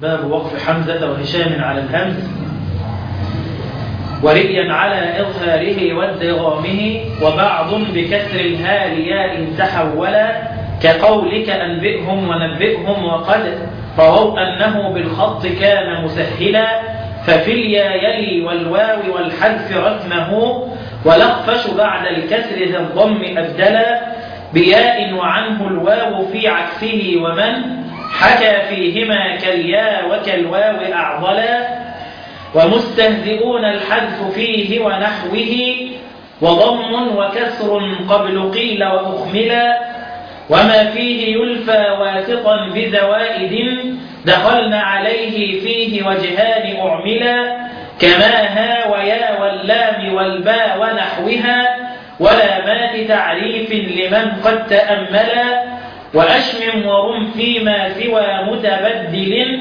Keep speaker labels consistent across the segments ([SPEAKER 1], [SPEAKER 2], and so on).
[SPEAKER 1] باب وقف حمزة وهشام على الهمز ورئيا على إظهاره وادغامه وبعض بكسر الهاء ياء تحولا كقولك أنبئهم ونبئهم وقد رووا أنه بالخط كان مسهلا ففي اليا يلي والواو والحذف رسمه ولخفش بعد الكسر ذا الضم أبدلا بياء وعنه الواو في عكسه ومن حكى فيهما كالياء وكالواو أعضلا ومستهزئون الحذف فيه ونحوه وضم وكسر قبل قيل وأخملا وما فيه يلفى واسطا بزوائد دخلن عليه فيه وجهان أعملا كما ها ويا واللام والباء ونحوها ولا مات تعريف لمن قد تأملا وأشم ورم فيما سوى متبدل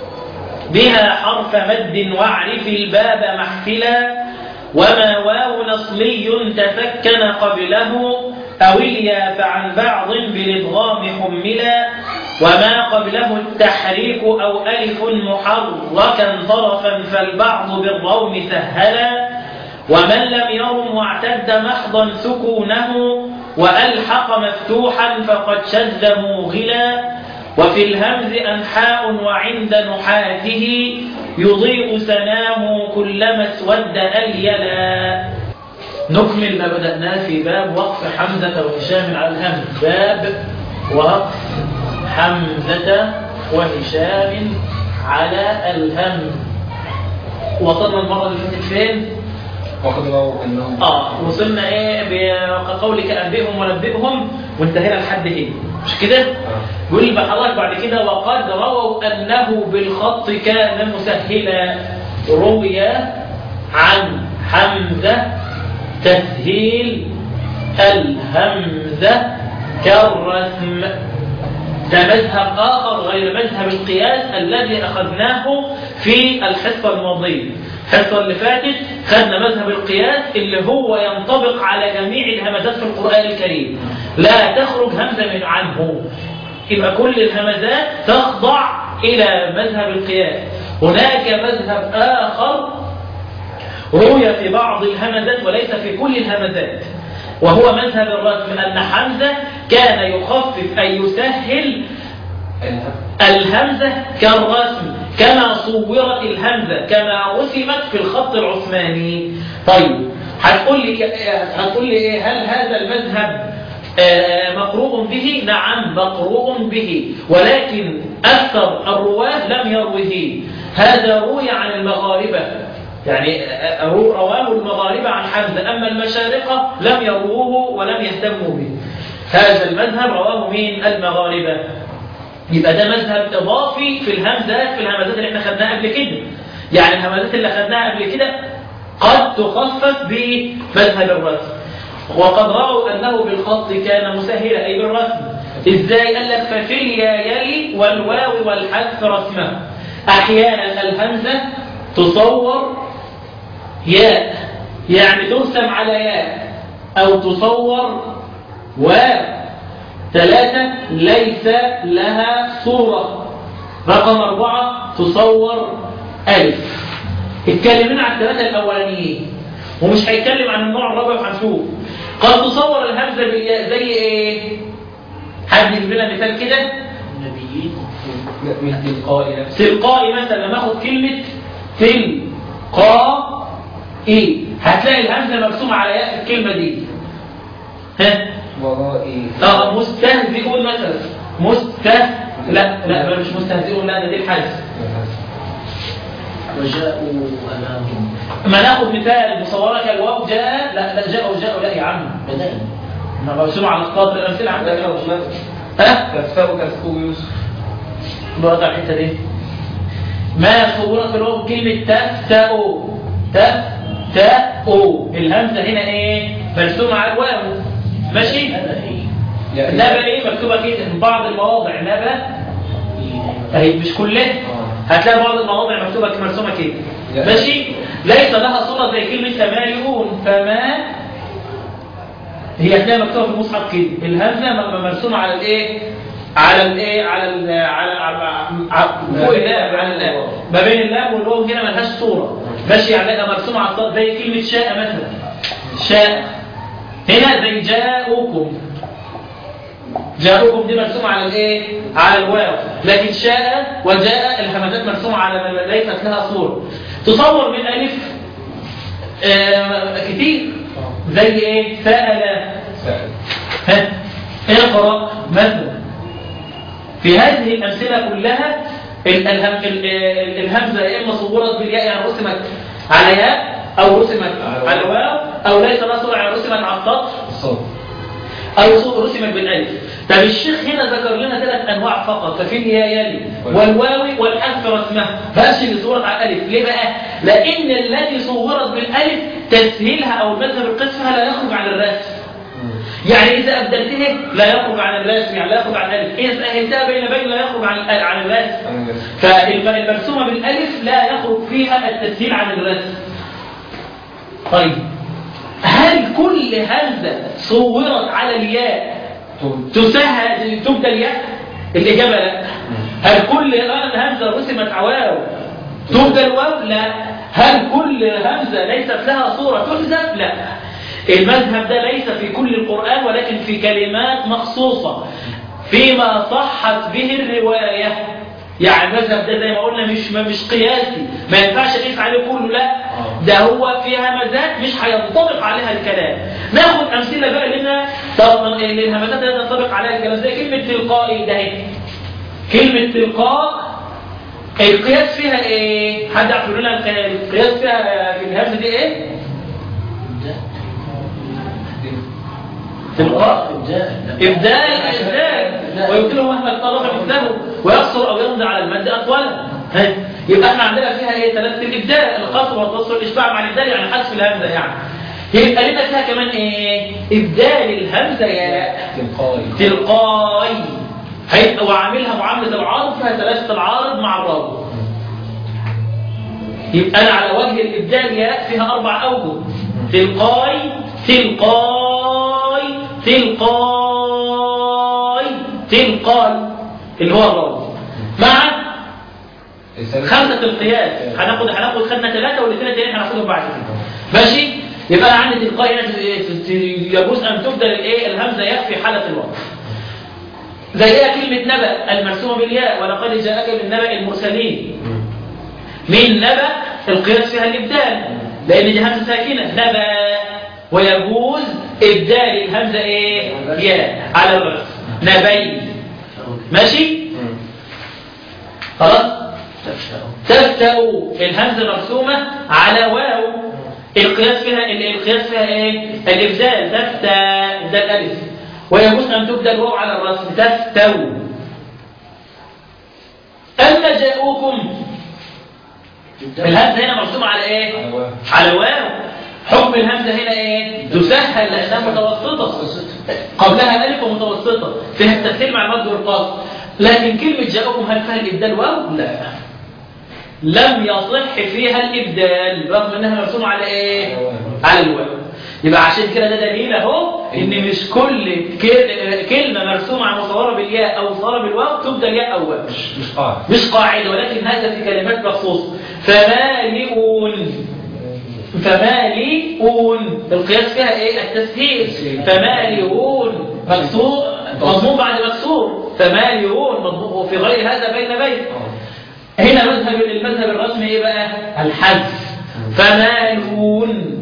[SPEAKER 1] بها حرف مد واعرف الباب محفلا وما واو نصلي تسكن قبله أو اليا فعن بعض بالإضغام حملا وما قبله التحريك أو ألف محركا طرفا فالبعض بالروم سهلا ومن لم يرم واعتد محضا سكونه وألحق مفتوحا فقد شذ موغلا وفي الهمز أنحاء وعند نحاته يضيء سناه كلما اسود أليلا نكمل ما بدأناه في باب وقف حمزة وهشام على الهمز باب وقف حمزة وهشام على الهمز وصلنا المرة اللي فاتت فين؟
[SPEAKER 2] وقد رووا انهم
[SPEAKER 1] اه وصلنا ايه بقولك انبئهم ونبئهم وانتهينا لحد هنا مش كده؟ يقول بحضرتك بعد كده وقد رووا انه بالخط كان مسهلا روي عن حمزه تسهيل الهمزه كالرسم ده مذهب آخر غير مذهب القياس الذي أخذناه في الحصة الماضية الحصة اللي فاتت خدنا مذهب القياس اللي هو ينطبق على جميع الهمزات في القرآن الكريم لا تخرج همزة من عنه يبقى كل الهمزات تخضع إلى مذهب القياس هناك مذهب آخر روي في بعض الهمزات وليس في كل الهمزات وهو مذهب الرسم أن حمزة كان يخفف أي يسهل الهمزة كالرسم كما صورت الهمزة كما رسمت في الخط العثماني طيب هتقول لي هتقول لي ايه هل هذا المذهب آه، مقروء به نعم مقروء به ولكن أكثر الرواة لم يروه هذا روي عن المغاربة يعني رواه المغاربة عن حمزة أما المشارقة لم يروه ولم يهتموا به هذا المذهب رواه مين المغاربة يبقى ده مذهب إضافي في الهمزات في الهمزات اللي احنا خدناها قبل كده يعني الهمزات اللي خدناها قبل كده قد تخفف بمذهب الرسم وقد رأوا أنه بالخط كان مسهلا أي بالرسم إزاي قال لك ففي اليا يلي والواو والحذف رسمه أحيانا الهمزة تصور ياء يعني ترسم على ياء أو تصور واو ثلاثة ليس لها صورة رقم أربعة تصور ألف اتكلمنا عن الثلاثة الأولانيين ومش هيتكلم عن النوع الرابع وهنشوف قد تصور الهمزة بالياء زي ايه؟ حد يجيب لنا مثال كده؟
[SPEAKER 3] النبيين
[SPEAKER 2] من تلقاء نفسه
[SPEAKER 1] تلقائي مثلا لما اخد كلمة تلقاء ايه؟ هتلاقي الهمزة مرسومة على ياء في الكلمة دي ها؟
[SPEAKER 2] ورائي
[SPEAKER 1] اه مستهزئون مثلا مسته لا لا مش مستهزئون لا ده دي الحذف
[SPEAKER 3] وجاءوا أمامهم
[SPEAKER 1] ما ناخد مثال مصورة كالواو جاء لا لا جاء وجاء لا يا عم
[SPEAKER 3] بدأنا
[SPEAKER 1] ما مرسومة على الخاطر الأمثلة عندك
[SPEAKER 2] لا لا
[SPEAKER 1] ها؟
[SPEAKER 2] كفاء كفاء يوسف
[SPEAKER 1] برد على الحتة دي ما صورت الواو كلمة تفتأوا تفتأوا الهمزة هنا ايه؟ مرسومة على الواو ماشي؟
[SPEAKER 3] هذا إيه
[SPEAKER 1] نبا ايه مكتوبة كده في بعض المواضع نبا اهي مش كلها هتلاقي بعض المواضع مكتوبة مرسومة كده
[SPEAKER 2] يا.
[SPEAKER 1] ماشي ليس لها صورة زي كلمة تمايلون فما هي هتلاقي مكتوبة في المصحف كده الهمزة م- مرسومة على الايه على الايه على ال على على- على- فوق اللام على اللام ما بين اللام والواو هنا ملهاش صوره ماشي يعني مرسومه على الصاد زي كلمه شاء مثلا شاء هنا زي جاءوكم جاءوكم دي مرسومة على الايه؟ على الواو لكن شاء وجاء الهمزات مرسومة على ما ليست لها صورة تصور من ألف آه كتير زي ايه؟ سأل
[SPEAKER 2] سأل
[SPEAKER 1] ها اقرأ مثلا في هذه الأمثلة كلها ال- الهم- ال- ال- الهمزة يا إما صورت بالياء يعني رسمت على ياء أو رسمت على واو أو ليس لها صورة يعني رسمت على السطر
[SPEAKER 2] الصوت
[SPEAKER 1] أو صوت رسمت بالألف طب الشيخ هنا ذكر لنا ثلاث أنواع فقط ففي الياء يلي والواوي والحذف رسمها بقاش اللي صورت على الألف ليه بقى؟ لأن التي صورت بالألف تسهيلها أو المذهب القسمها لا يخرج عن الرسم يعني إذا أبدلته لا يخرج عن الرسم يعني لا يخرج عن الألف إذا سهلتها بين بين لا يخرج عن عن الرسم
[SPEAKER 2] أنا بس
[SPEAKER 1] فالمرسومة بالألف لا يخرج فيها التسهيل عن الرسم طيب هل كل همزة صورت على الياء تسهل تبدأ الياء الإجابة لا هل كل همزة رسمت عواو تبدأ الواو لا هل كل همزة ليست لها صورة تحذف لا المذهب ده ليس في كل القرآن ولكن في كلمات مخصوصة فيما صحت به الرواية يعني المذهب ده زي ما قلنا مش مش قياسي ما ينفعش نقيس عليه كله لا ده هو في همزات مش هينطبق عليها الكلام ناخد امثله بقى لنا طب للهمزات اللي ينطبق عليها الكلام زي كلمه تلقائي ده اهي كلمه تلقاء القياس فيها ايه حد يعرف يقول لنا القياس فيها في الهمزه دي ايه تلقاء إبدال إبدال ويمكنه مهما اتطرق مثله ويقصر أو يمضي على المادة أطولا ها؟ يبقى احنا عندنا فيها ايه ثلاثة الإبدال القصر والقصر والإشباع مع الإبدال يعني حذف الهمزة يعني يبقى لنا فيها كمان ايه إبدال الهمزة يا
[SPEAKER 2] تلقائي
[SPEAKER 1] تلقائي هيبقى وعاملها معاملة العارض فيها ثلاثة العارض مع الراوي يبقى أنا على وجه الإبدال يا فيها أربع أوجه تلقاي تلقاي تلقاي تلقاي اللي هو الراوي مع خمسة القياس هناخد هناخد خدنا ثلاثة والاثنين التانيين هناخدهم بعد كده ماشي يبقى أنا عندي تلقائي هنا يجوز أن تبدل الإيه الهمزة ياء في حالة الوقف زي ايه كلمة نبأ المرسومة بالياء ولقد جاءك من نبأ المرسلين من نبأ القياس فيها الإبدال لأن دي همزة ساكنة نبأ ويجوز إبدال الهمزة إيه؟ ياء على الرأس نبي ماشي؟ خلاص؟ تفتأ الهمزة مرسومة على واو القياس فيها القياس فيها ايه؟ الإبدال تفتى ده الألف ويجوز أن تبدأ الواو على الرأس تفتو أما جاءوكم الهمزة هنا مرسومة على ايه؟
[SPEAKER 2] على واو.
[SPEAKER 1] على واو حكم الهمزة هنا ايه؟ تسهل لأنها متوسطة قبلها ألف ومتوسطة فيها التسهيل مع المد والقصر لكن كلمة جاءكم هل فيها الإبدال واو؟ لا لم يصح فيها الإبدال رغم أنها مرسومة على إيه؟ على الواو يبقى عشان كده ده دليل اهو ان مش كل ك- كلمه مرسومه على مصوره بالياء او مصوره بالواو تبدا ياء او واو
[SPEAKER 2] مش مش قاعد
[SPEAKER 1] مش قاعده ولكن هذا في كلمات مخصوصه فمالئون فمالئون القياس فيها ايه التسهيل فمالئون مكسور مضمون بعد مكسور فمالئون مضمون وفي غير هذا بين بين هنا مذهب المذهب الرسمي ايه بقى الحذف فمالون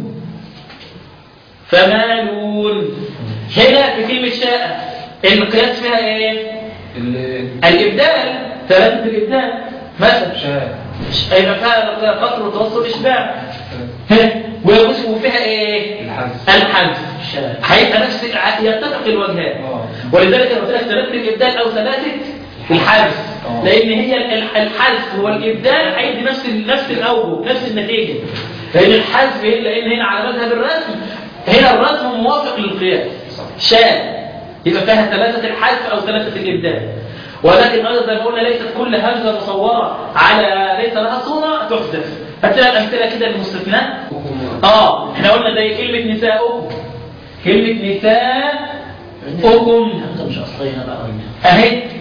[SPEAKER 1] فمالون هنا في كلمة شاء القياس فيها ايه
[SPEAKER 2] اللي
[SPEAKER 1] الابدال ثلاثة الابدال مثلا
[SPEAKER 2] شاء
[SPEAKER 1] يبقى فيها قصر وتوسط اشباع ها ويجوز فيها ايه
[SPEAKER 2] الحذف
[SPEAKER 1] الحذف هيبقى نفس يتفق الوجهان
[SPEAKER 2] اه
[SPEAKER 1] ولذلك انا قلت لك ثلاثة الابدال او ثلاثة الحذف
[SPEAKER 2] آه.
[SPEAKER 1] لان هي ال- الحذف والابدال هيدي نفس ال- نفس الاوجه نفس النتيجه لان الحذف هي- لان هنا على مذهب الرسم هنا الرسم موافق للقياس شاذ يبقى فيها ثلاثة الحذف أو ثلاثة الإبدال ولكن أيضا زي ما قلنا ليست كل همزة مصورة على ليس لها صورة تحذف هات لنا الأمثلة كده للمستثنى آه احنا قلنا زي كلمة نساؤكم كلمة نساؤكم
[SPEAKER 3] انت مش اصلينا بقى ولا
[SPEAKER 1] أهي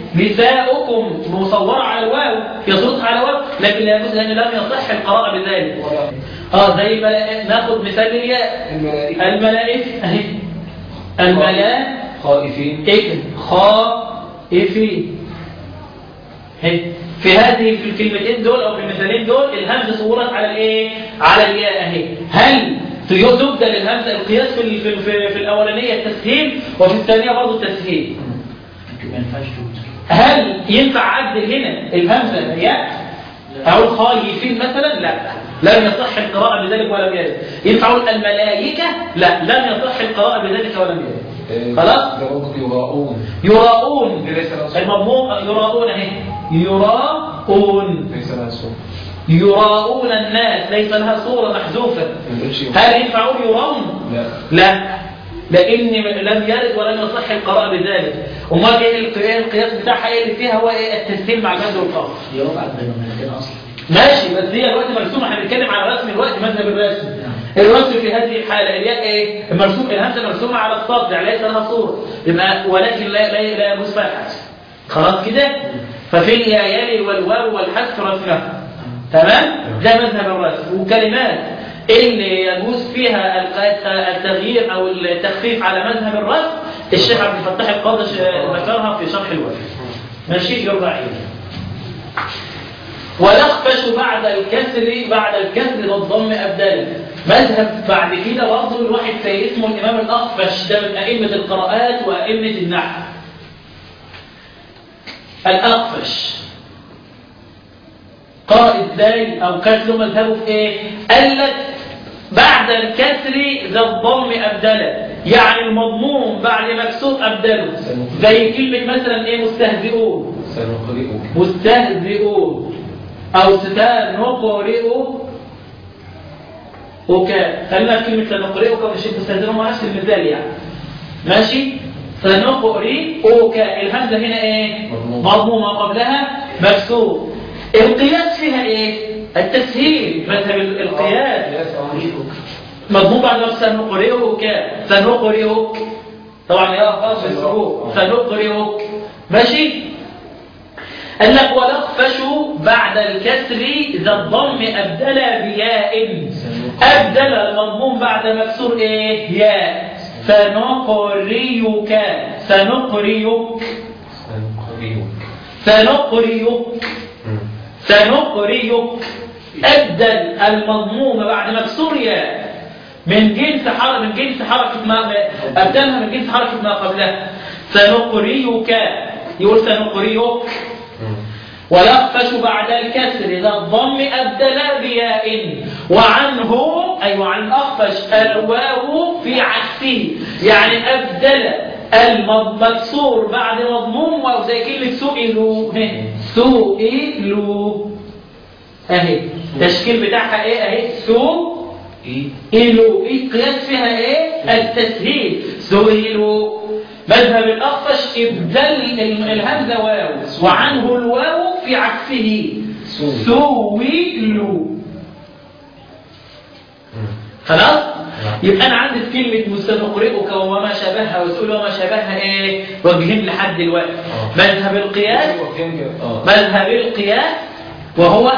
[SPEAKER 1] نساؤكم مصورة على الواو هي صورتها على الواو لكن لا يجوز لأن لم يصح القراءة بذلك اه زي ما ناخد مثال الياء
[SPEAKER 2] الملائكة
[SPEAKER 1] الملائكة اهي الملائكة
[SPEAKER 2] خائفين
[SPEAKER 1] خائفين هي. في هذه في الكلمتين دول او في المثالين دول الهمزه صورت على الايه على الياء اهي هل تبدل الهمزه القياس في ال- في ال- في, في الاولانيه التسهيل وفي الثانيه برضه التسهيل
[SPEAKER 3] يمكن ما ينفعش تقول
[SPEAKER 1] هل ينفع عدل هنا الهمزه ياء اقول خايفين مثلا لا لم يصح القراءه بذلك ولم يرد ينفع اقول الملائكه لا لم يصح القراءه بذلك ولم يرد خلاص
[SPEAKER 2] ضربة يراؤون
[SPEAKER 1] يراؤون
[SPEAKER 2] دي ليس لها صوت.
[SPEAKER 1] المضموم يراؤون اهي يراؤون
[SPEAKER 2] ليس لها صوت
[SPEAKER 1] يراؤون الناس ليس لها صورة محذوفة
[SPEAKER 2] ما نقولش
[SPEAKER 1] هل ينفع أقول يراون؟
[SPEAKER 2] لا
[SPEAKER 1] لا لأن لم يرد ولم يصح القراءة بذلك أمال إيه القياس القياس بتاعها إيه اللي فيها هو إيه التسهيل مع المد والقصر
[SPEAKER 3] هي وقعت بين الملكين اصلا
[SPEAKER 1] ماشي بس هي الوقت مرسومة احنا بنتكلم على رسم الوقت مذهب الرسم الرسم في هذه الحالة الياء ايه مرسوم الهمزة مرسومة على السطر يعني ليس لها صورة يبقى ولكن لا لا لا يجوز فيها الحذف خلاص كده ففي الياء يلي والواو والحذف رسمها تمام ده مذهب الرسم وكلمات اللي يجوز فيها الق- التغيير او التخفيف على مذهب الرسم الشيخ عبد الفتاح القاضي ذكرها في شرح الوجه ماشي يرجع اليه ونخفش بعد الكسر بعد الكسر والضم أبدالا مذهب بعد كده برضه الواحد زي اسمه الإمام الأخفش ده من أئمة القراءات وأئمة النحو الأخفش قرأ ازاي أو كانت له مذهبه في إيه؟ قال لك بعد الكسر ذا الضم أبدلا يعني المضموم بعد مكسور أبدله زي كلمة مثلا إيه مستهزئون
[SPEAKER 2] سنقرئك
[SPEAKER 1] مستهزئون أو سنقرئ وكا خلينا في كلمة سنقرئك مش مستهزئون ما نفس المثال يعني ماشي سنقرئك الهمزة هنا ايه
[SPEAKER 2] مضموم.
[SPEAKER 1] مضمومة قبلها مكسور القياس فيها ايه التسهيل مذهب ال- القياس مضموم بعد ما سنقرئك سنقرئك طبعا يا خلاص الحروف سنقرئك ماشي قال لك ولخفش بعد الكسر ذا الضم أبدل بياء أبدل المضموم بعد مكسور إيه ياء سنقريك سنقريك
[SPEAKER 2] سنقرئك
[SPEAKER 1] سنقريك سنقريك أبدل المضموم بعد مكسور ياء من جنس حركة من جنس حركة ما أبدلها من جنس حركة ما قبلها سنقريك يقول سنقريك ويخفش بعد الكسر ذا الضم أبدل بياء وعنه أي وعن أخفش الواو في عكسه يعني أبدل المكسور بعد مضموم واو زي كلمة سئلوا هه. سئلوا أهي التشكيل بتاعها إيه أهي سو إلو إيه قياس فيها إيه التسهيل سئلوا مذهب الأخفش إبدال الهمزة واو وعنه الواو في عكسه سويلوا خلاص يبقى أنا عندي في كلمة مستنقرئك وما شابهها وسؤال وما شابهها إيه وجهين لحد دلوقتي
[SPEAKER 2] آه.
[SPEAKER 1] مذهب القياس
[SPEAKER 2] اه
[SPEAKER 1] مذهب القياس وهو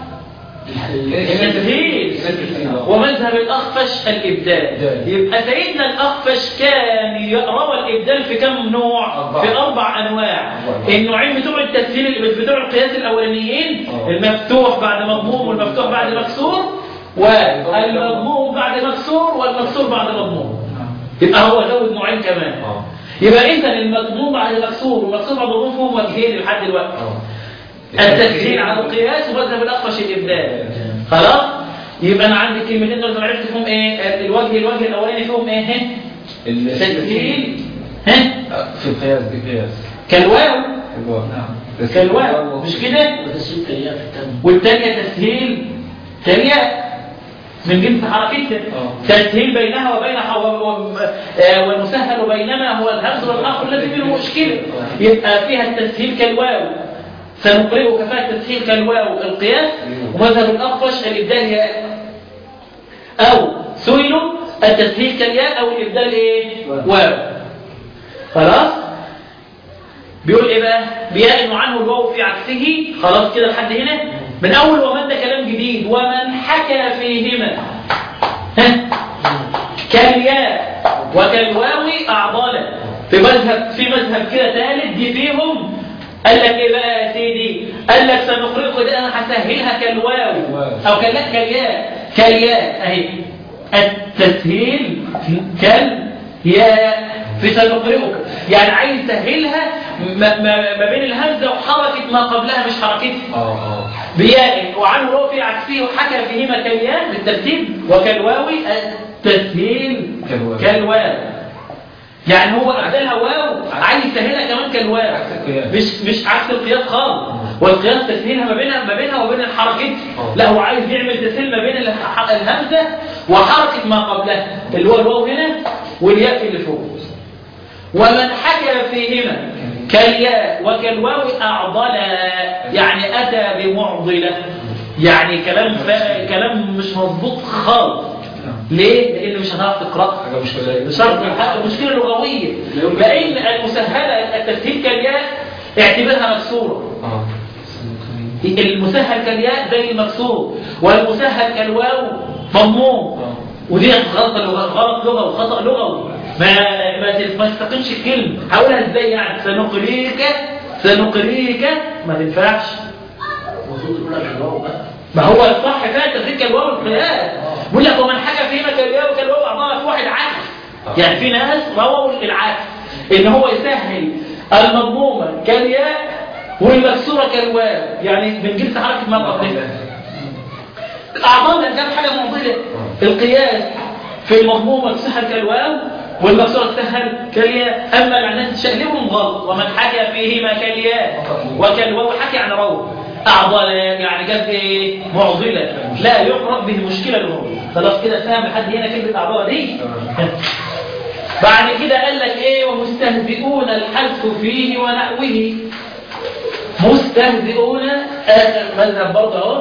[SPEAKER 1] التسهيل ومذهب الأخفش الإبدال
[SPEAKER 2] إبدال.
[SPEAKER 1] يبقى سيدنا الأخفش كان يروى الإبدال في كم نوع؟
[SPEAKER 2] أربعة.
[SPEAKER 1] في أربع أنواع
[SPEAKER 2] أربعة.
[SPEAKER 1] النوعين بتوع التسهيل بتوع القياس الأولانيين
[SPEAKER 2] آه.
[SPEAKER 1] المفتوح بعد مضموم والمفتوح بعد مكسور والمضموم بعد مكسور والمكسور بعد مضموم يبقى هو زود نوعين كمان
[SPEAKER 2] اه
[SPEAKER 1] يبقى إذا المضموم بعد مكسور والمكسور بعد مضموم فيهم وجهين لحد دلوقتي
[SPEAKER 2] اه
[SPEAKER 1] التسهيل على القياس ومذهب الأخفش الإبدال خلاص يبقى انا عندي كلمتين دول عرفت فيهم ايه الوجه الوجه الاولاني فيهم ايه ها؟
[SPEAKER 2] ال-
[SPEAKER 1] تسهيل ها
[SPEAKER 2] في القياس دي قياس
[SPEAKER 1] كالواو
[SPEAKER 2] الواو. بس
[SPEAKER 1] كالواو مش كده
[SPEAKER 3] وتسويق الياء في التم
[SPEAKER 1] والثانيه تسهيل ثانيه من جنس حركتها
[SPEAKER 2] آه.
[SPEAKER 1] تسهيل بينها وبين ح- و- و- آه، والمسهل بينما هو الهمز والحرف الذي منه مشكله يبقى فيها التسهيل كالواو سنقرئك فيها التسهيل كالواو القياس ومذهب الأخفش الإبدال ياء أو سئلوا التسهيل كالياء أو الإبدال إيه؟ واو خلاص؟ بيقول إيه بقى؟ بياء عنه الواو في عكسه خلاص كده لحد هنا من اول ومن ده كلام جديد ومن حكى فيهما ها كالياء وكالواو اعضالا في مذهب في مذهب كده ثالث دي فيهم قال لك ايه بقى يا سيدي قال لك سنقرئك ده انا هسهلها كالواو او كلا كالياء كالياء اهي التسهيل كالياء في سنقرئك يعني عايز تسهلها ما, ما, ما بين الهمزه وحركه ما قبلها مش حركتها
[SPEAKER 2] اه اه
[SPEAKER 1] بياء وعنه رو في عكسه وحكى فيهما كالياء بالترتيب وكالواو التسهيل
[SPEAKER 2] كالواو.
[SPEAKER 1] كالواو يعني هو أعدلها واو عايز يسهلها كمان كالواو
[SPEAKER 2] عكس القياس.
[SPEAKER 1] مش مش عكس القياس خالص والقياس تسهيلها ما بينها ما بينها وبين الحركات
[SPEAKER 2] آه.
[SPEAKER 1] لا هو عايز يعمل تسهيل ما بين الح- الهمزه وحركه ما قبلها اللي هو الواو هنا والياء اللي فوق ومن حكى فيهما كالياء وكالواو أعضلا يعني أتى بمعضلة يعني كلام فا... كلام مش مظبوط خالص ليه؟ لأن مش هتعرف تقرأ
[SPEAKER 2] حاجه مش قليله
[SPEAKER 1] بشرط الحق مشكلة لغوية لأن المسهلة التسهيل كالياء اعتبرها مكسورة
[SPEAKER 2] اه
[SPEAKER 1] المسهل كالياء زي المكسور والمسهل كالواو مضموم
[SPEAKER 2] آه.
[SPEAKER 1] ودي غلط غلط لغوي وخطا لغوي ما ما ما تستقيمش الكلمه هقولها ازاي يعني سنقريك سنقريك ما تنفعش
[SPEAKER 3] المفروض يقول لك الواو بقى
[SPEAKER 1] ما هو الصح فيها تفريق الواو والقياس بيقول لك ومن حكى فيما كالواو كالواو بعضها في واحد عكس يعني في ناس رووا العكس ان هو يسهل المضمومه كالياء والمكسوره كالواو يعني من جنس حركه ما قبلها الأعضاء اللي كانت حاجة معضلة القياس في المضمومة تسهل كالواو والمكسورة تسهل كالياء أما معناه تشقلبهم غلط ومن حكى فيهما كالياء وكالواو حكى عن رو أعضاء يعني جاب إيه معضلة لا يقرأ به مشكلة لهم خلاص كده فاهم لحد هنا كلمة أعضاء دي بعد كده قال لك إيه ومستهزئون الحذف فيه ونحوه مستهزئون آخر مذهب برضه أهو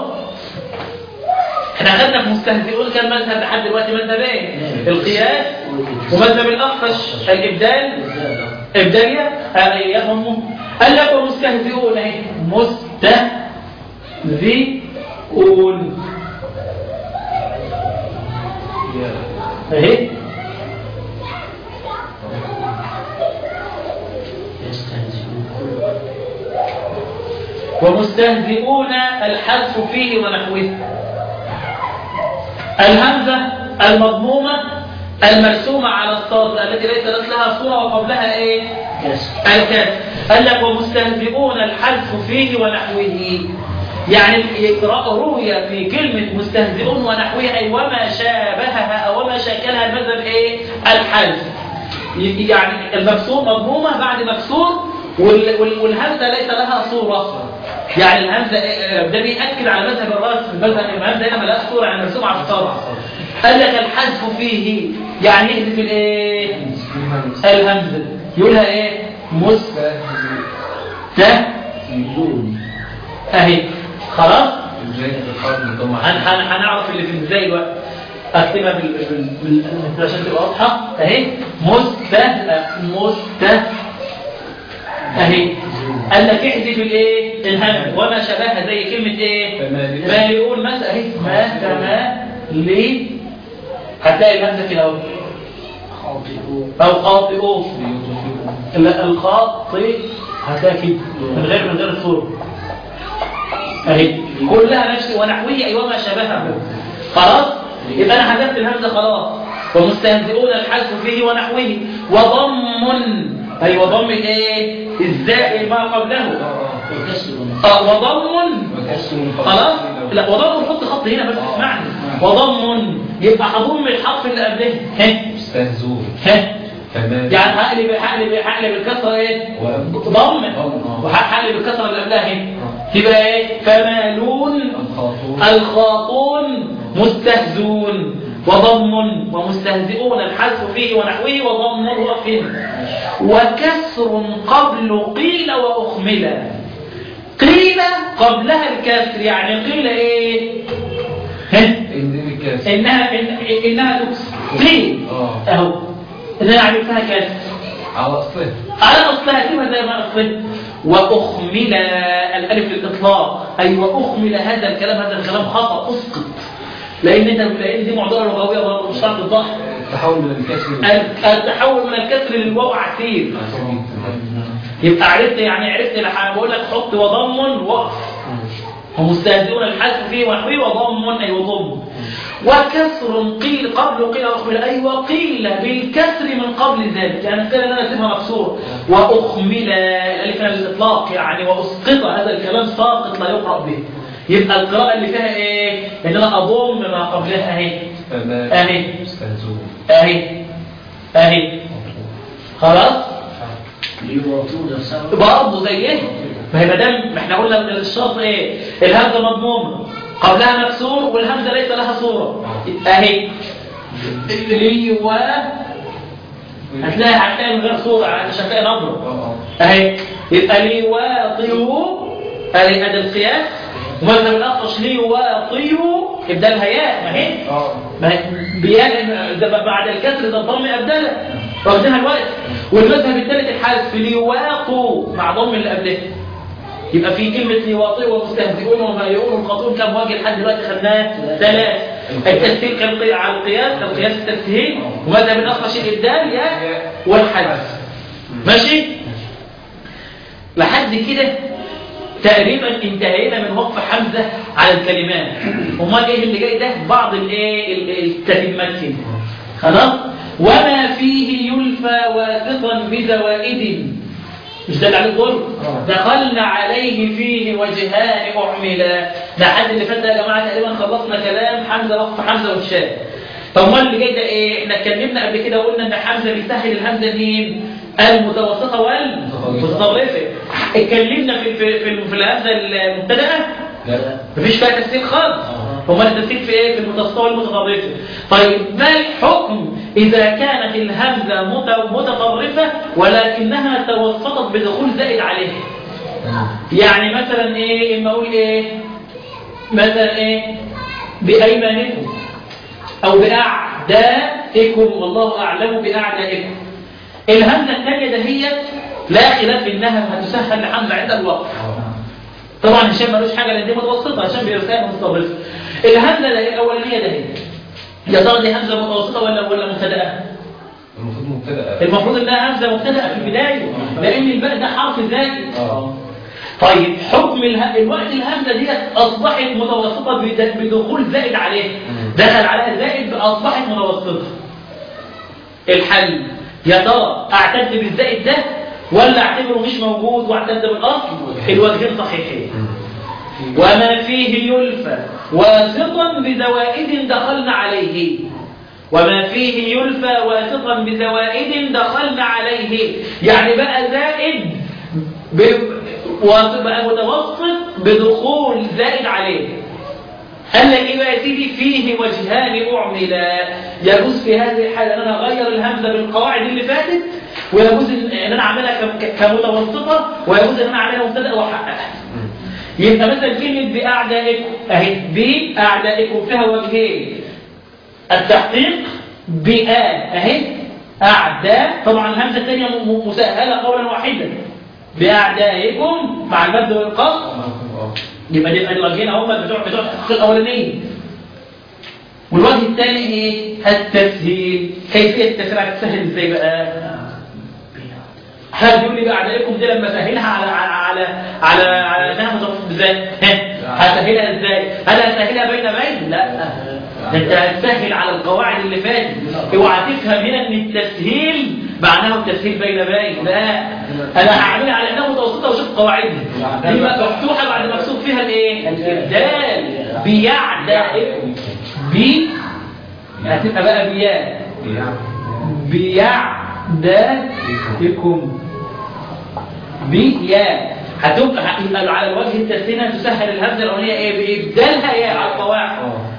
[SPEAKER 1] احنا خدنا في مستهزئون كان مذهب لحد دلوقتي مذهب ايه؟ القياس ومذهب الاخفش الابدال ابداليه آه، يفهموا قال لك ومستهزئون اهي مستهزئون اهي
[SPEAKER 3] يستهزئون
[SPEAKER 1] ومستهزئون الحذف فيه ونحوه الهمزة المضمومة المرسومة على السطر التي ليس لها صورة وقبلها ايه؟
[SPEAKER 3] كسر
[SPEAKER 1] الكسر قال لك ومستهزئون الحذف فيه ونحوه يعني يقرأ روي في كلمة مستهزئون ونحوه أي وما شابهها أو وما شاكلها المذهب إيه؟ الحذف ي- يعني المكسور مضمومة بعد مكسور وال- وال- والهمزة ليس لها صورة يعني الهمزة إيه؟ ده بيأكد على مذهب الراس المذهب الهمزة هنا ملهاش صورة يعني مرسومة على السطر قال لك الحذف فيه يعني يحذف الايه؟ الهمزة يقولها ايه؟ مست
[SPEAKER 3] يقول
[SPEAKER 1] اهي خلاص
[SPEAKER 2] ازاي الخط مضم
[SPEAKER 1] هن هن هنعرف اللي في ازاي بقى اكتبها بال بال بال عشان تبقى واضحه اهي مست مست اهي قال لك احذف الايه الهمز وما شبهها زي كلمه ايه
[SPEAKER 2] فمالئون.
[SPEAKER 1] مالئون مثلا اهي ما كما لي هتلاقي الهمزه كده اهو
[SPEAKER 3] خاطئون
[SPEAKER 1] او خاطئون لا الخاطئ هتلاقي كده من غير من غير الصوره اهي كلها نفس ونحوه اي وما شابهه خلاص يبقى انا حذفت الهمزه خلاص ومستهزئون الحذف فيه ونحوه وضم اي وضم ايه الزائد ما قبله
[SPEAKER 3] وكسر
[SPEAKER 1] اه وضم خلاص لا وضم نحط خط هنا بس اسمعني وضم يبقى هضم الحرف اللي قبله ها
[SPEAKER 2] مستهزون
[SPEAKER 1] ها
[SPEAKER 2] فمالئون
[SPEAKER 1] يعني هقلب هقلب هقلب الكسره ايه
[SPEAKER 2] و-
[SPEAKER 1] ضم
[SPEAKER 2] آه.
[SPEAKER 1] وهقلب الكسره اللي قبلها ايه تبقى ايه فمالون
[SPEAKER 2] الخاطون
[SPEAKER 1] الخاطون مستهزون وضم ومستهزئون الحذف فيه ونحوه وضم وقف وكسر قبل قيل وأخمل قيل قبلها الكسر يعني قيل ايه ها؟
[SPEAKER 2] اندمج كاس
[SPEAKER 1] انها إن انها تكسر قيل
[SPEAKER 2] اه
[SPEAKER 1] اهو ان انا عملتها كسر
[SPEAKER 2] على اصله
[SPEAKER 1] على اصلها كلمه زي ما اصلها وأخمل الألف للإطلاق أي وأخمل هذا الكلام هذا الكلام خطأ أسقط لأن أنت لأن دي معضلة لغوية برضه مش شرط الضحك
[SPEAKER 2] التحول من الكسر لل-
[SPEAKER 1] التحول من الكسر للواو عسير يبقى عرفت يعني عرفت لح- بقول لك حط وضم وقف ومستهزئون الحذف فيه ونحوه وضم أي وضم وكسر قيل قبل قيل أخمل أي وقيل بالكسر من قبل ذلك يعني كده أنا اسمها مكسور وأخمل الألف هنا للإطلاق يعني وأسقط هذا الكلام ساقط لا يقرأ به يبقى القراءة اللي فيها إيه؟ إن أنا أضم ما قبلها أهي أهي
[SPEAKER 2] استهزوا
[SPEAKER 1] أهي أهي خلاص
[SPEAKER 3] ليعطونا سوا
[SPEAKER 1] برضه زي ايه؟ ما هي ما دام ما احنا قلنا ان الشرط ايه؟ الهمزه مضمومه قبلها مكسور والهمزه ليس لها صوره اهي لي و هتلاقي هتلاقي من غير صوره مش هتلاقي نبره اهي يبقى لي واطيو اهي ادي القياس ومثلا الاقص لي واطيو ابدالها ياء ما هي ما هي بياء ده بعد الكسر ده الضم ابدله واخدينها الوقت والمذهب الثالث الحذف ليواطوا مع ضم اللي قبلها يبقى في كلمة ليواطئوا ومستهزئون ومايعون والخاطئون كم وجه لحد دلوقتي خدناه ثلاث التسهيل كان قي- على القياس كان قياس التسهيل ومذهب الأخرش الإبدال يا والحذف ماشي لحد كده تقريبا انتهينا من وقف حمزة على الكلمات امال ايه اللي جاي ده بعض الايه ال- التتمات كده خلاص وما فيه يلفى واثقا بزوائد مش ده اللي عليه الظلم دخلنا عليه فيه وجهان اعملا ده حد اللي فات ده يا جماعه تقريبا خلصنا كلام حمزه وقف حمزه والشام طب امال اللي جاي ده ايه احنا اتكلمنا قبل كده وقلنا ان حمزه بيسهل الهمزه مين المتوسطه والمتطرفه اتكلمنا في في في, في الهمزه المبتدأه
[SPEAKER 2] لا
[SPEAKER 1] مفيش فيها تسهيل خالص امال التسهيل في ايه في المتوسطه والمتطرفه طيب ما الحكم اذا كانت الهمزه مت- متطرفه ولكنها توسطت بدخول زائد عليها يعني مثلا ايه اما اقول ايه مثلا ايه بايمانكم او باعدائكم والله اعلم باعدائكم الهمزه الثانيه دهيت لا خلاف انها هتسهل لحمزه عند الوقف طبعا هشام ملوش حاجه لان دي متوسطه هشام بيرسلها متطرفه الهمزه ده الاولانيه ده هي يا ترى دي همزه متوسطه ولا ولا مبتدأه؟
[SPEAKER 2] المفروض مبتدأ
[SPEAKER 1] المفروض انها همزه مبتدأه في البدايه لان الباء ده حرف زائد
[SPEAKER 2] اه
[SPEAKER 1] طيب حكم اله... الوقت الهمزه دي اصبحت متوسطه بد- بدخول زائد عليها دخل عليها زائد اصبحت متوسطه الحل يا ترى اعتد بالزائد ده ولا اعتبره مش موجود واعتد بالاصل الوجهين صحيحين وما فيه يلفى واثقا بزوائد دخلنا عليه وما فيه يلفى واثقا بزوائد دخلنا عليه يعني بقى زائد ب... وبقى متوسط بدخول زائد عليه قال لك ايه بقى يا سيدي فيه وجهان اعملا يجوز في هذه الحاله ان انا اغير الهمزه بالقواعد اللي فاتت ويجوز ان إن انا اعملها ك- ك- كمتوسطه ويجوز ان انا اعملها مبتدا واحققها يبقى مثلا كلمه باعدائكم اهي باعدائكم فيها وجهين التحقيق بآ اهي اعداء طبعا الهمزه الثانيه م- م- مسهله قولا واحدا باعدائكم مع المد والقصر يبقى دي الوجهين هم بتوع بتوع التحقيق الاولانيه والوجه الثاني ايه التسهيل كيفيه التسهيل هتسهل ازاي بقى حد يقول لي بقى عليكم دي لما اسهلها على على على على انها متوسط ازاي ها هسهلها ازاي هل هسهلها بين بين لا ده انت هتسهل على القواعد اللي فاتت اوعى تفهم هنا ان التسهيل معناه التسهيل بين بين لا انا هعملها على انها متوسطه واشوف قواعدها دي بقى مفتوحه بعد مكتوب فيها الايه الابدال بيعدائكم بي هتبقى بقى بياء بيعدائكم بياء هتبقى يبقى على الوجه التسهيل تسهل الهمزه الاولانيه ايه بابدالها ياء على القواعد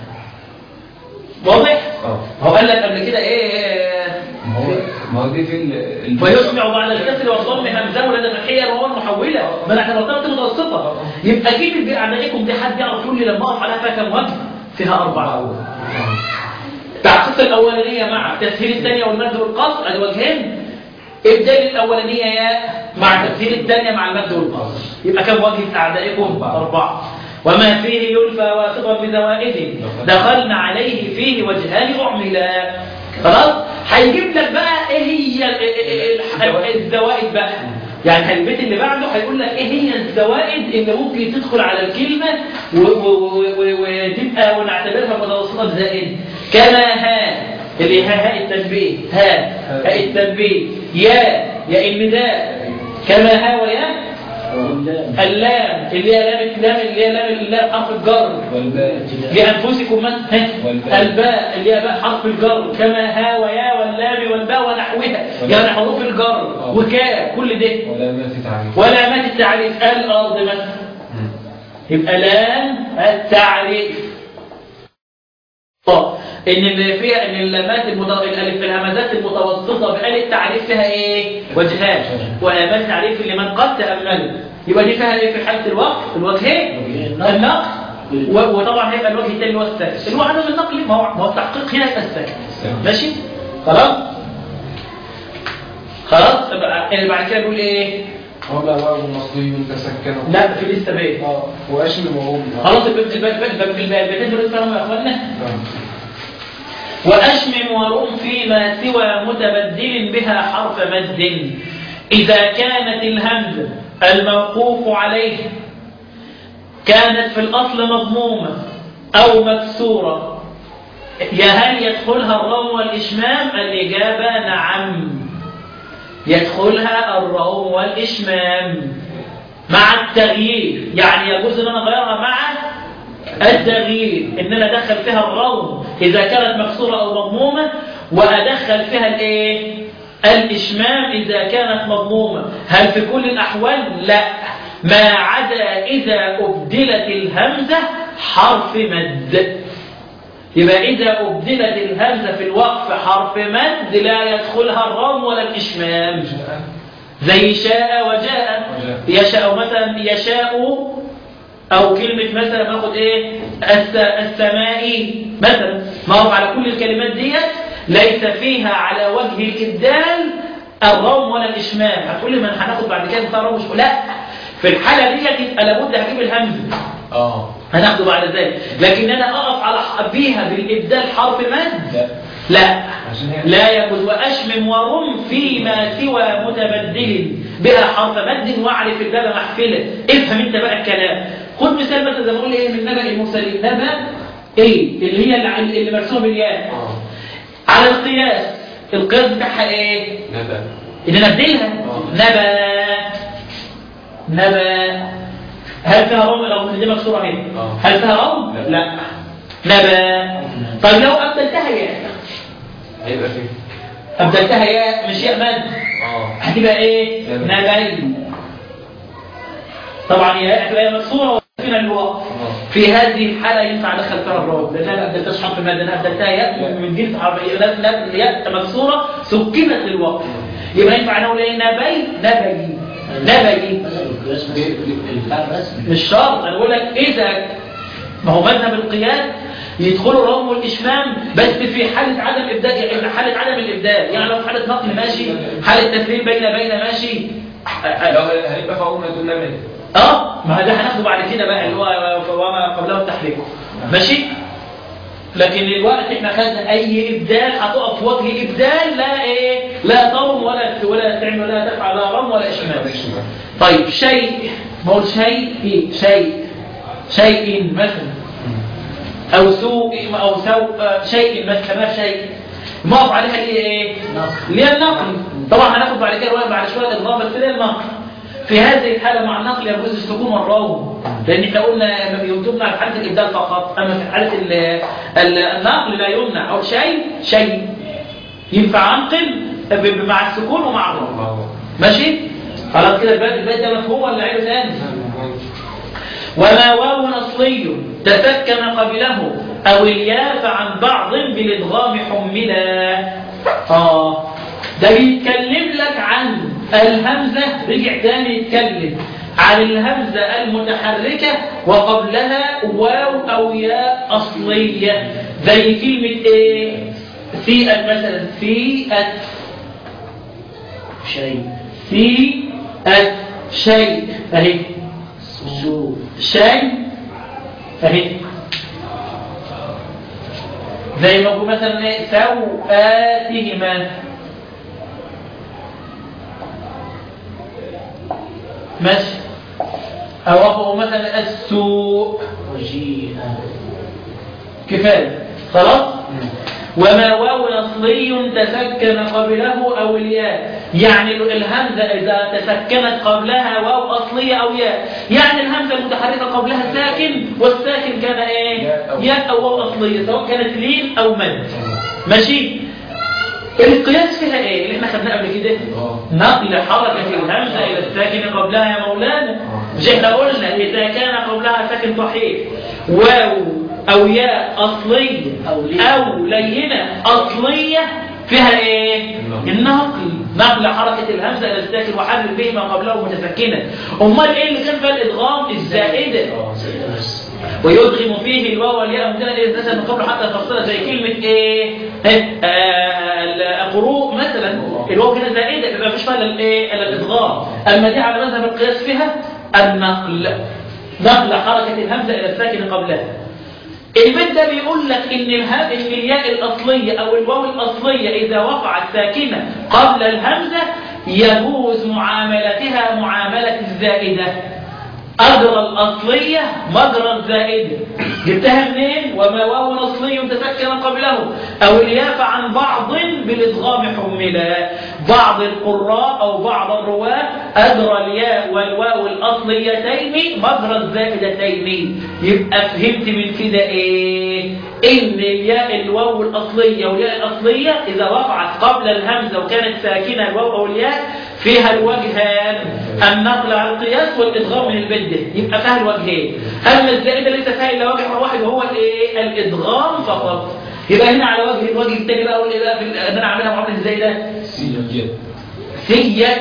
[SPEAKER 1] واضح
[SPEAKER 2] اه
[SPEAKER 1] هو قال لك قبل كده ايه
[SPEAKER 2] ما هو ما هو دي في ال ال-
[SPEAKER 1] ويسمع بعد الكسر والضم همزه ولدى فتحيه وهو المحوله ما انا اعتبرتها متوسطه يبقى كلمه باعدائكم دي حد يعرف يقول لي لما اقف عليها فيها كم وجه فيها اربعه تعقيق الاولانيه مع التسهيل الثانيه والمد والقصر ادي وجهين ابدال الاولانيه ياء مع تكسير الثانيه مع المد والقصر يبقى كم وجه اعدائكم اربعه وما فيه يلفى واثقا بزوائد دخلنا عليه فيه وجهان اعملا خلاص هيجيب لك بقى ايه هي ال- ال- ال- الزوائد بقى يعني البيت اللي بعده هيقول لك ايه هي الزوائد اللي ممكن تدخل على الكلمه و- و- و- و- وتبقى ونعتبرها متوسطه زائد كما ها اللي ها هاء التنبيه ها هاء التنبيه يا يا النداء كما ها ويا اللام اللي هي لام اللام اللي هي لام اللام حرف الجر
[SPEAKER 2] والباء
[SPEAKER 1] لأنفسكم مثلا
[SPEAKER 2] والباء.
[SPEAKER 1] الباء اللي هي باء حرف الجر كما ها ويا واللام والباء ونحوها يعني حروف الجر وكاء كل ده
[SPEAKER 2] ولا ما في تعريف
[SPEAKER 1] ولامات التعريف الأرض مثلا
[SPEAKER 2] مم.
[SPEAKER 1] يبقى لام التعريف طب ان اللي فيها ان اللامات المت... الالف الهمزات المتوسطه بال التعريف فيها ايه وجهان وامات التعريف اللي من قد تامله يبقى دي فيها ايه في حاله الوقف الوجهين النقل و- وطبعا هيبقى الوجه الثاني اللي هو السكت اللي هو عدم النقل ما هو ما هو التحقيق هنا يبقى السكت ماشي خلاص خلاص يبقى اللي بعد كده بيقول ايه
[SPEAKER 4] ولا واو مصري تسكنوا
[SPEAKER 1] لا في لسه بيه
[SPEAKER 4] اه واشم وهو
[SPEAKER 1] خلاص البيتين دول فاهم يا اخوانا وأشمم وروم فيما سوى متبدل بها حرف مد إذا كانت الهمزة الموقوف عليه كانت في الأصل مضمومة أو مكسورة يا هل يدخلها الروم والإشمام الإجابة نعم يدخلها الروم والإشمام مع التغيير يعني يجوز ان انا اغيرها مع التغيير ان انا ادخل فيها الروم اذا كانت مكسوره او مضمومه وادخل فيها الايه الاشمام اذا كانت مضمومه هل في كل الاحوال لا ما عدا اذا ابدلت الهمزه حرف مد يبقى إذا أبدلت الهمزة في الوقف حرف مد لا يدخلها الروم ولا الإشمام زي شاء وجاء يشاء مثلا يشاء أو كلمة مثلا ناخد إيه الس- السماء مثلا ما هو على كل الكلمات ديت ليس فيها على وجه الإبدال الروم ولا الإشمام هتقول لي ما أنا هناخد بعد كده بتاع روم وإشمام. لا في الحالة ديت يبقى لابد هجيب الهمزة
[SPEAKER 2] اه
[SPEAKER 1] هناخده بعد ذلك لكن انا اقف على ح- بيها بالابدال حرف مد
[SPEAKER 2] لا
[SPEAKER 1] لا
[SPEAKER 2] عشان هي
[SPEAKER 1] لا يجوز واشمم ورم فيما سوى متبدل بها حرف مد واعرف الباب محفله افهم انت بقى الكلام خد مثال مثلا زي ما بقول ايه من نبأ المرسلين نبأ ايه اللي هي اللي, اللي مرسومه بالياء
[SPEAKER 2] اه
[SPEAKER 1] على القياس القياس بتاعها ايه
[SPEAKER 2] ندى
[SPEAKER 1] ان نبدلها نبا نبا هل فيها روم لو دي مكسوره اهي
[SPEAKER 2] آه.
[SPEAKER 1] هل فيها روم
[SPEAKER 2] لا.
[SPEAKER 1] لا نبا طيب لو ابدلتها ياء
[SPEAKER 2] هيبقى فيه
[SPEAKER 1] ابدلتها ياء مش ياء مد
[SPEAKER 2] اه
[SPEAKER 1] هتبقى ايه
[SPEAKER 2] نبا.
[SPEAKER 1] نبي طبعا ياء هتبقى مكسوره وفينا الواو
[SPEAKER 2] آه.
[SPEAKER 1] في هذه الحاله ينفع ادخل فيها الروم لان انا ما ابدلتش حرف مد انا ابدلتها ياء من جنس حرف ياء ياء مكسوره سكنت للوقف يبقى ينفع نقول ايه نبي نبي نبي
[SPEAKER 3] القياس بس الفعل رسمي
[SPEAKER 1] مش شرط انا بقول لك اذا ما هو مذهب القياس يدخلوا الروم والاشمام بس في حاله عدم ابدال يعني حاله عدم الابدال يعني لو في حاله نقل ماشي حاله تسليم بين بين ماشي
[SPEAKER 2] لو هيبقى فوقنا دون نبي
[SPEAKER 1] اه ما ده هناخده بعد كده بقى اللي هو وما قبله التحريك ماشي لكن الوقت احنا خدنا اي ابدال هتقف في وجه ابدال لا ايه لا ضم ولا ولا تعمل ولا تفعل لا رم ولا اشمام طيب شيء ما هو شيء إيه؟ شيء شيء مثلا او سوء او سوء آه، شيء مثلا ما شيء المقف عليها اللي هي ايه
[SPEAKER 3] نقل.
[SPEAKER 1] اللي هي النقل طبعا هناخد بعد كده روايه بعد شويه الاضافه بس اللي هي النقل في هذه الحاله مع النقل يجوز السكون والروم لان احنا قلنا يمنع في حاله الابدال فقط اما في حاله ال- ال- النقل لا يمنع او شيء شيء ينفع انقل ب- ب- مع السكون ومع الروم ماشي خلاص كده البيت البيت ده مفهوم ولا عيله ثاني وما واو أصلي تسكن قبله أو الياء فعن بعض بالإدغام حملا آه ده بيتكلم لك عن الهمزة رجع تاني يتكلم عن الهمزة المتحركة وقبلها واو أو ياء أصلية زي كلمة إيه؟ سيئة مثلا سيئة
[SPEAKER 3] شيء
[SPEAKER 1] في الشيء اهي
[SPEAKER 3] سوء
[SPEAKER 1] شيء اهي زي ما نقول مثلا ايه سوآتهما ماشي او اخو مثلا السوء
[SPEAKER 3] وجيها
[SPEAKER 1] كفايه خلاص وما واو اصلي تسكن قبله او الياء يعني الهمزه اذا تسكنت قبلها واو اصليه او ياء يعني الهمزه المتحركه قبلها ساكن والساكن كان ايه
[SPEAKER 2] ياء أو-
[SPEAKER 1] ياء او واو اصليه سواء كانت لين او مد ماشي القياس فيها ايه اللي احنا خدناه قبل كده
[SPEAKER 2] اه.
[SPEAKER 1] نقل حركه الهمزه الى الساكن قبلها يا مولانا مش احنا قلنا اذا كان قبلها ساكن صحيح واو او ياء اصليه
[SPEAKER 3] أو لين.
[SPEAKER 1] او لينه اصليه فيها ايه
[SPEAKER 2] النقل.
[SPEAKER 1] النقل نقل حركه الهمزه الى الساكن وحرك به ما قبله متسكنا امال ايه اللي كان فيها الادغام الزائده
[SPEAKER 2] اه.
[SPEAKER 3] بس
[SPEAKER 1] ويدغم فيه الواو والياء مثلا اذا نزل من قبل حتى تفصيل زي كلمه ايه ها، آه، القروء مثلا الواو كده زائده يبقى مفيش فيها الايه الا الادغام اما دي على مذهب القياس فيها النقل نقل حركه الهمزه الى الساكن قبلها البيت ده بيقول لك ان الها... ان الياء الاصليه او الواو الاصليه اذا وقعت ساكنه قبل الهمزه يجوز معاملتها معامله الزائده أجرى الأصلية مجرى الزائدة جبتها منين؟ وما واو أصلي تسكن قبله أو الياف عن بعض بالإدغام حملا بعض القراء أو بعض الرواة أجرى الياء والواو الأصليتين مجرى الزائدتين يبقى فهمت من كده إيه؟ إن الياء الواو الأصلية والياء الأصلية إذا وقعت قبل الهمزة وكانت ساكنة الواو أو الياء فيها الوجهان النقل على القياس والادغام من البدة يبقى فيها الوجهين اما الزائده ليس فيها الا وجه واحد وهو الايه الادغام فقط يبقى هنا على وجه الوجه الثاني بقى اقول ايه بقى في ال- ان انا اعملها معامله ازاي ده
[SPEAKER 2] سيجد
[SPEAKER 1] سيت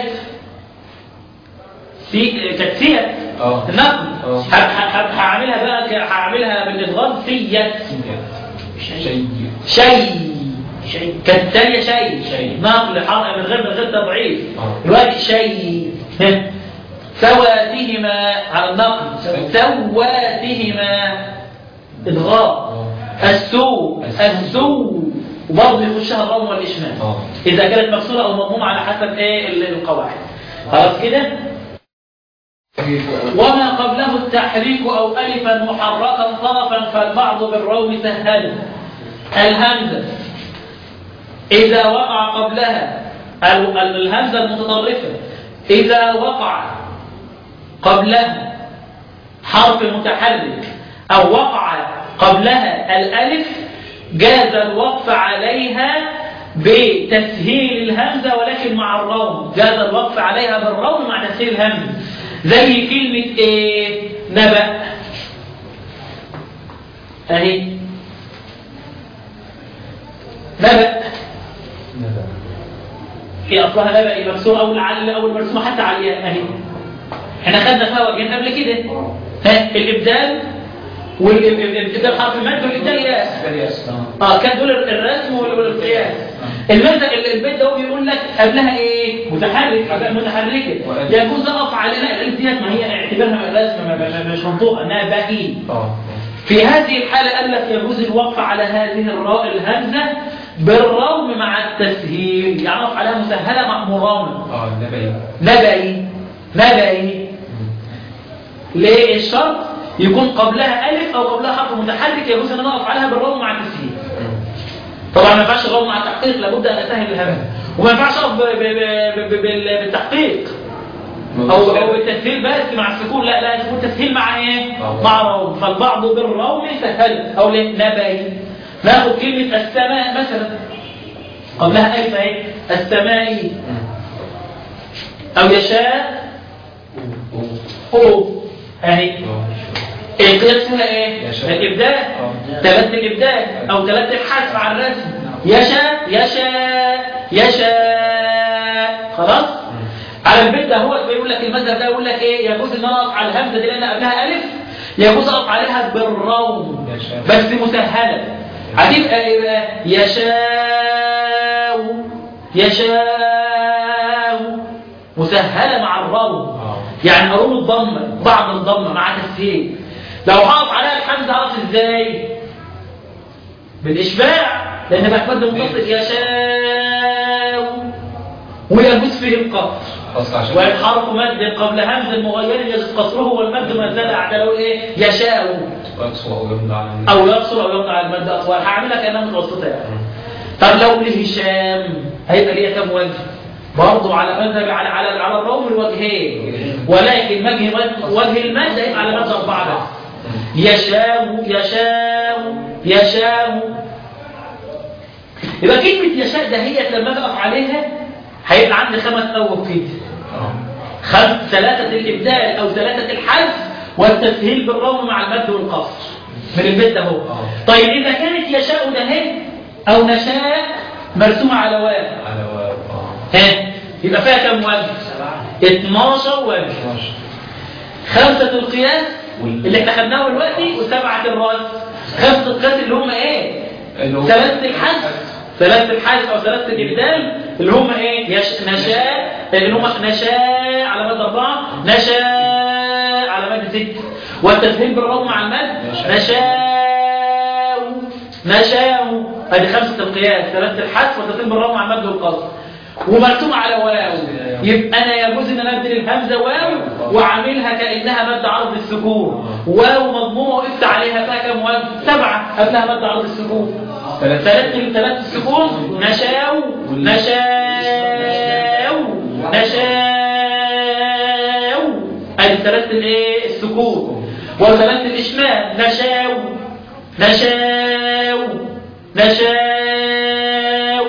[SPEAKER 1] سي كانت سيت
[SPEAKER 2] اه.
[SPEAKER 1] النقل
[SPEAKER 2] اه.
[SPEAKER 1] ه- ه- ه- هعملها بقى ك- هعملها بالادغام سيت
[SPEAKER 2] شيء
[SPEAKER 1] شيء
[SPEAKER 3] شيء
[SPEAKER 1] كانت الثانيه شيء
[SPEAKER 3] شيء.
[SPEAKER 1] نقل حرق من غير من غير تضعيف
[SPEAKER 2] اه.
[SPEAKER 1] دلوقتي شيء ها. سواتهما على النقل سواتهما إدغام
[SPEAKER 2] اه.
[SPEAKER 1] السوء السوء وبرضه يخشها الرم والإشمام
[SPEAKER 2] اه.
[SPEAKER 1] إذا كانت مكسورة أو مضمومة على حسب إيه ال- القواعد خلاص كده وما قبله التحريك أو ألفا محركا طرفا فالبعض بالروم سهل الهمزة إذا وقع قبلها ال- ال- الهمزة المتطرفة إذا وقع قبلها حرف متحرك أو وقع قبلها الألف جاز الوقف عليها بتسهيل الهمزة ولكن مع الروم جاز الوقف عليها بالروم مع تسهيل الهمزة زي كلمة إيه نبأ أهي نبأ في اصلها نبأ إيه؟ مكسور اول على اول مرسومه حتى على الياء اهي احنا خدنا فيها وجهين قبل كده ها الابدال والابدال حرف المد والابدال ياء اه كان دول الرسم وال- والقياس المد البيت ده هو بيقول لك قبلها ايه متحرك حاجات متحركه
[SPEAKER 2] وألف.
[SPEAKER 1] يجوز اقف على لا الالف ديت ما هي اعتبرها رسم ما- ما- مش منطوقه انها باقي
[SPEAKER 2] اه
[SPEAKER 1] في هذه الحالة قال لك يجوز الوقف على هذه الراء الهمزة بالروم مع التسهيل يعني وقف عليها مسهلة مع مرامة
[SPEAKER 2] اه نبي
[SPEAKER 1] نبئي نبئي ليه الشرط يكون قبلها ألف أو قبلها حرف متحرك يجوز أن أنا أقف عليها بالروم مع التسهيل طبعا ما ينفعش الروم مع التحقيق لابد أن أسهل الهمزة وما ينفعش أقف ب- ب- ب- ب- بال- بالتحقيق او او التسهيل بس مع السكون لا لا يكون تسهيل مع ايه
[SPEAKER 2] آه.
[SPEAKER 1] مع روم فالبعض بالروم سهل او ليه نبي ناخد كلمه السماء مثلا قبلها الف اهي السماء او يشاء او اهي القياس فيها ايه
[SPEAKER 2] يشاء.
[SPEAKER 1] الابدال
[SPEAKER 2] آه.
[SPEAKER 1] ثلاث الابدال او ثلاث الحذف على الرسم يشاء يشاء يشاء خلاص على البيت ده هو بيقول لك المذهب ده يقول لك ايه يجوز ان انا اقف على الهمزه دي لان قبلها الف يجوز اقف عليها بالروم
[SPEAKER 2] يشاء.
[SPEAKER 1] بس مسهله هتبقى ايه بقى يشاء يشاء مسهلة مع الروم
[SPEAKER 2] آه.
[SPEAKER 1] يعني أروم الضمة بعض الضمة مع تسهيل لو حاطط عليها الحمزة أعرف إزاي بالإشباع لأن بقى مد منفصل يشاء ويجوز فيه القصر
[SPEAKER 2] أصل عشان
[SPEAKER 1] والحرف مد قبل همز مغير يجوز قصره والمد ما زال أعدله إيه يشاء
[SPEAKER 2] أقصر أو يمنع عن
[SPEAKER 1] أو يقصر أو يمنع المد أطول هعملها كأنها متوسطة يعني طب لو لهشام هيبقى ليه كام وجه برضه على مذهب على على على الروم الوجهين ولكن وجه وجه المد هيبقى على مد أربعة بس يشاء يشاء يشاء يبقى كلمة يشاء دهيت لما أقف عليها هيبقى عندي خمس أوج كده
[SPEAKER 2] آه.
[SPEAKER 1] خمس ثلاثة الإبدال أو ثلاثة الحذف والتسهيل بالروم مع المد والقصر من البيت ده هو
[SPEAKER 2] آه.
[SPEAKER 1] طيب إذا كانت يشاء ده هي أو نشاء مرسومة على واو
[SPEAKER 2] على واو آه.
[SPEAKER 1] ها يبقى فيها كم وجه؟ 12 وجه
[SPEAKER 2] 12
[SPEAKER 1] خمسة القياس
[SPEAKER 2] وال-
[SPEAKER 1] اللي احنا خدناه دلوقتي وسبعة الراس خمسة القياس اللي هم ايه؟
[SPEAKER 2] اللي هو-
[SPEAKER 1] ثلاثة الحذف ثلاثة الحذف أو ثلاثة الإبدال اللي هم إيه؟ يش... نشاء اللي هم نشاء على مد أربعة نشاء على مد ست والتسهيل بالروم مع المد
[SPEAKER 2] نشاء.
[SPEAKER 1] نشاء نشاء ادي خمسة القياس ثلاثة الحذف والتسهيل بالروم مع المد والقصر ومرسوم على واو يبقى انا يجوز ان انا ابدل الهمزه واو واعملها كانها مد عرض السكون واو مضمومه وقفت عليها فيها كام واو سبعه قبلها مد عرض السكون
[SPEAKER 2] ثلاثة.
[SPEAKER 1] ثلاثة ثلاثة السكون نشاو نشاو نشاو ادي ثلاثة الايه السكون وثلاثة الاشمام نشاو نشاو نشاو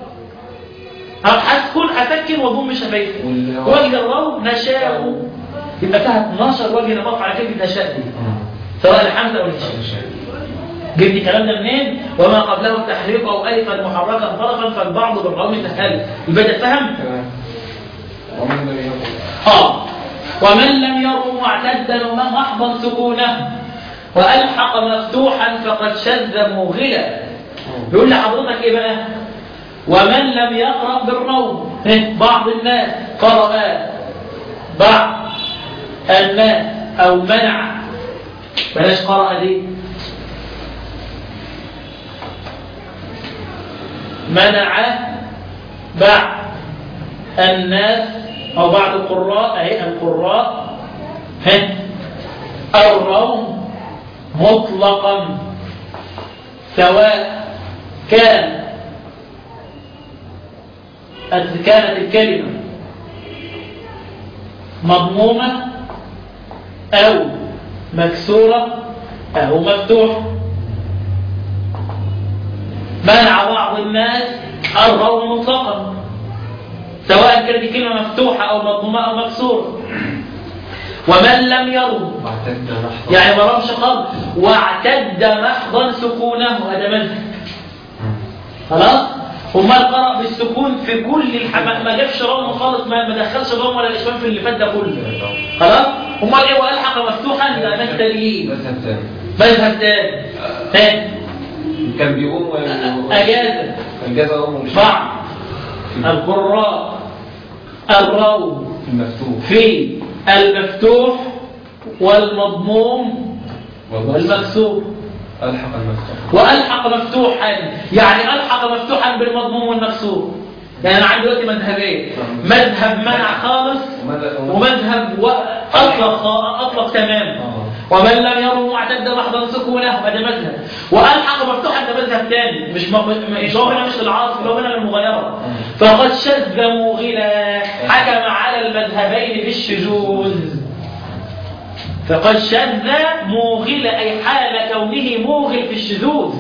[SPEAKER 1] هسكن هسكن واضم شفايفي
[SPEAKER 2] وال-
[SPEAKER 1] وجه الواو نشاو يبقى فيها 12 وجه نقف على كلمة نشاء دي
[SPEAKER 2] آه.
[SPEAKER 1] سواء الحمزة او الهشام جبت الكلام ده منين وما قبله التحريك او الفا محركا طرفا فالبعض بالروم سهل البدء فهم
[SPEAKER 4] تمام ومن لم يقل
[SPEAKER 1] اه ومن لم يرم معتدا محضا سكونه والحق مفتوحا فقد شذ موغلا يقول لحضرتك ايه بقى ومن لم يقرأ بالروم إيه؟ بعض الناس قرأ بعض الناس او منع بلاش قرأ دي منع بعض الناس أو بعض القراء أهي القراء ها الروم مطلقا سواء كان كانت الكلمة مضمومة أو مكسورة أو مفتوحة منع بعض الناس الروم مطلقا سواء كانت الكلمة مفتوحة أو مضمومة أو مكسورة ومن لم يرم
[SPEAKER 2] واعتد محضر
[SPEAKER 1] يعني ما رمش خالص واعتد محضا سكونه هذا مذهب خلاص امال قرأ بالسكون في كل الحمام ما جابش رم خالص ما ما دخلش الرم ولا الاشمام في اللي فات ده كله خلاص امال ايه والحق مفتوحا ده ده التليين
[SPEAKER 2] مذهب تاني
[SPEAKER 1] مذهب تاني تاني
[SPEAKER 2] كان بيقوم و-
[SPEAKER 1] اجازه
[SPEAKER 2] الجزء أمه مش
[SPEAKER 1] بعض القراء الروم
[SPEAKER 2] في المفتوح
[SPEAKER 1] في المفتوح والمضموم والمكسور
[SPEAKER 2] ألحق المفتوح
[SPEAKER 1] والحق مفتوحا يعني الحق مفتوحا بالمضموم والمكسور يعني انا عندي دلوقتي مذهبين مذهب منع خالص
[SPEAKER 2] وماذا-
[SPEAKER 1] ومذهب و- اطلق اطلق تماما
[SPEAKER 2] آه.
[SPEAKER 1] ومن لم يروا معتد محضا سكونه هذا مذهب والحق مفتوحا ده مذهب ثاني مش م- مش هو هنا مش للعاصف هو هنا للمغايره فقد شذ موغلا حكم على المذهبين بالشذوذ فقد شذ موغل أي حال كونه موغل في الشذوذ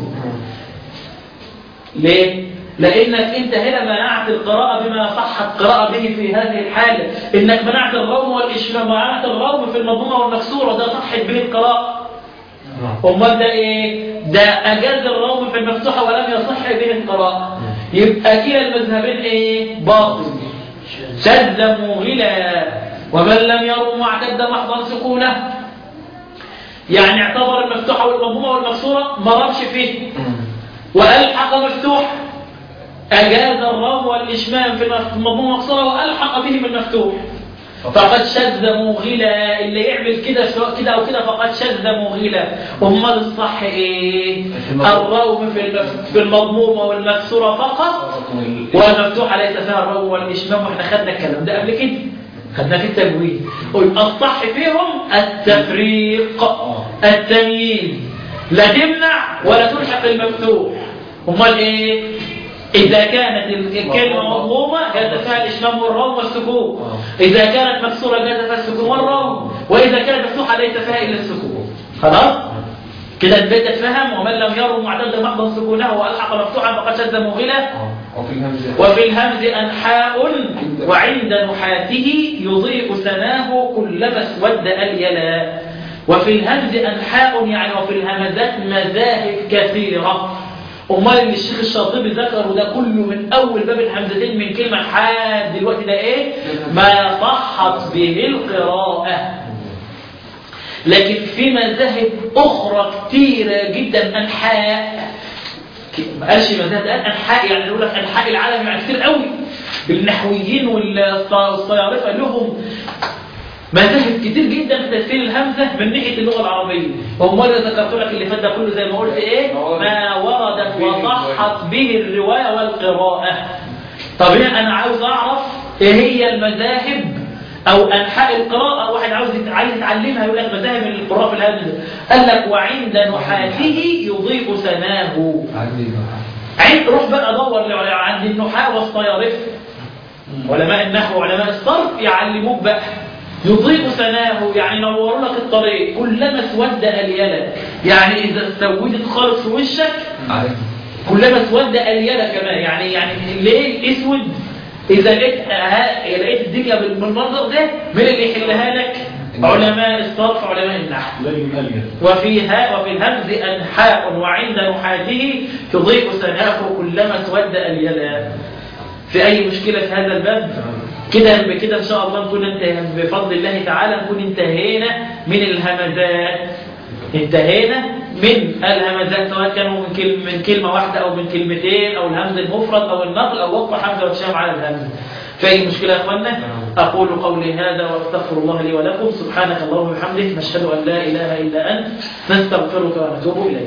[SPEAKER 1] ليه؟ لأنك أنت هنا منعت القراءة بما صحت قراءة به في هذه الحالة إنك منعت الروم والإشمام منعت الروم في المضمومة والمكسورة ده صحت به القراءة أمال ده إيه؟ ده أجاز الروم في المفتوحة ولم يصح به القراءة يبقى كلا المذهبين إيه؟ باطل شذ موغلا ومن لم يروا معتد محضا سكونه يعني اعتبر المفتوحة والمضمومة والمكسورة ما ربش فيه وألحق مفتوح أجاز الروم والإشمام في المضمون مقصورة وألحق بهم المفتوح فقد شذ موغلا اللي يعمل كده سواء كده او كده فقد شذ موغلا امال الصح ايه الروم في المف- في المضمومه والمكسوره فقط والمفتوحه ليس فيها الروم والاشمام واحنا خدنا الكلام ده قبل كده خدنا في التجويد قل الصح فيهم التفريق التمييز لا تمنع ولا تلحق المفتوح امال ايه إذا كانت الكلمة مضمومة جاز فيها الإشمام والروم والسكون إذا كانت مكسورة جاز فيها السكون والروم وإذا كانت مفتوحة ليس فيها إلا السكون خلاص؟ كده البيت اتفهم ومن لم يروا معتد محضا سكونه والحق مفتوحا فقد شد مغلا
[SPEAKER 2] وفي الهمزة
[SPEAKER 1] وفي الهمز أنحاء وعند نحاته يضيء سناه كلما اسود اليلا وفي الهمز أنحاء يعني وفي الهمزات مذاهب كثيرة أمال اللي الشيخ الشاطبي ذكره ده كله من أول باب الهمزتين من كلمة حاد دلوقتي ده إيه؟ ما صحت به القراءة لكن في مذاهب أخرى كتيرة جدا أنحاء ما قالش مذاهب قال أنحاء يعني يقول لك أنحاء العالم يعني كتير قوي النحويين والصيارفة لهم مذاهب كتير جدا في تسهيل الهمزة من ناحية اللغة العربية هم اللي ذكرت لك اللي فات ده كله زي ما قلت ايه ما وردت وصحت به الرواية والقراءة طب هنا انا عاوز اعرف ايه هي المذاهب او انحاء القراءة واحد عاوز يت- عايز يتعلمها يقول لك مذاهب القراءة في الهمزة قال لك وعند نحاته يضيء سناه
[SPEAKER 2] عندي
[SPEAKER 1] عند روح بقى دور لع- عند النحاة والصيارفة علماء النحو وعلماء الصرف يعلموك بقى يضيء سناه يعني ينوروا لك الطريق كلما اسود اليلك يعني اذا استودت خالص في وشك
[SPEAKER 2] عارف
[SPEAKER 1] كلما اسود اليلك كمان يعني يعني الليل اسود اذا لقيت ها- لقيت الدنيا بال- بالمنظر ده مين اللي يحلها لك علماء الصرف علماء النحو وفيها وفي الهمز أنحاء وعند نحاته تضيء سناه كلما اسود اليلا في أي مشكلة في هذا الباب كده بكده إن شاء الله نكون انت بفضل الله تعالى نكون انتهينا من الهمزات انتهينا من الهمزات سواء كانوا من كلمة, من كلمة واحدة أو من كلمتين أو الهمز المفرد أو النقل أو وقف حمزة وتشام على الهمز في أي مشكلة يا أخوانا أقول قولي هذا وأستغفر الله لي ولكم سبحانك اللهم وبحمدك نشهد أن لا إله إلا أنت نستغفرك ونتوب إليك